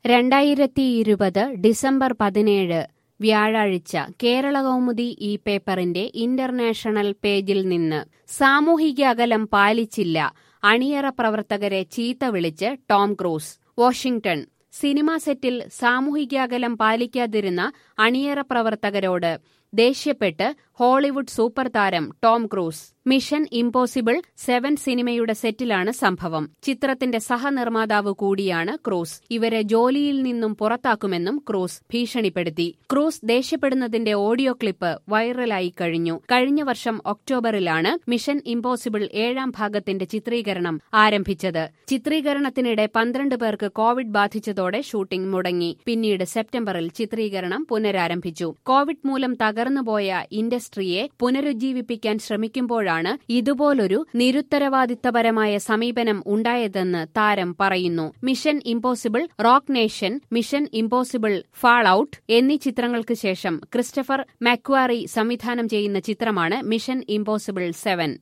രണ്ടായിരത്തി ഇരുപത് ഡിസംബർ പതിനേഴ് വ്യാഴാഴ്ച കേരളകൗമുദി ഈ പേപ്പറിന്റെ ഇന്റർനാഷണൽ പേജിൽ നിന്ന് സാമൂഹിക അകലം പാലിച്ചില്ല അണിയറ പ്രവർത്തകരെ ചീത്ത വിളിച്ച് ടോം ക്രൂസ് വാഷിംഗ്ടൺ സിനിമാ സെറ്റിൽ സാമൂഹിക അകലം പാലിക്കാതിരുന്ന അണിയറ പ്രവർത്തകരോട് ദേഷ്യപ്പെട്ട് ഹോളിവുഡ് സൂപ്പർ താരം Tom Cruise mission impossible seven സിനിമയുടെ സെറ്റിലാണ് സംഭവം ചിത്രത്തിന്റെ സഹനിർമ്മാതാവ് കൂടിയാണ് ക്രൂസ് ഇവരെ ജോലിയിൽ നിന്നും പുറത്താക്കുമെന്നും ക്രൂസ് ഭീഷണിപ്പെടുത്തി ക്രൂസ് ദേഷ്യപ്പെടുന്നതിന്റെ ഓഡിയോ ക്ലിപ്പ് വൈറലായി കഴിഞ്ഞു കഴിഞ്ഞ വർഷം ഒക്ടോബറിലാണ് മിഷൻ ഇംപോസിബിൾ ഏഴാം ഭാഗത്തിന്റെ ചിത്രീകരണം ആരംഭിച്ചത് ചിത്രീകരണത്തിനിടെ പന്ത്രണ്ട് പേർക്ക് കോവിഡ് ബാധിച്ചതോടെ ഷൂട്ടിംഗ് മുടങ്ങി പിന്നീട് സെപ്റ്റംബറിൽ ചിത്രീകരണം പുനരാരംഭിച്ചു കോവിഡ് മൂലം തകർന്നുപോയ ഇൻഡസ്ട്രിയെ പുനരുജ്ജീവിപ്പിക്കാൻ ശ്രമിക്കുമ്പോഴാണ് ഇതുപോലൊരു നിരുത്തരവാദിത്തപരമായ സമീപനം ഉണ്ടായതെന്ന് താരം പറയുന്നു mission impossible rogue nation mission impossible fall out എന്നീ ചിത്രങ്ങൾക്ക് ശേഷം ക്രിസ്റ്റഫർ മാക്വാറി സംവിധാനം ചെയ്യുന്ന ചിത്രമാണ് മിഷൻ ഇംപോസിബിൾ സെവൻ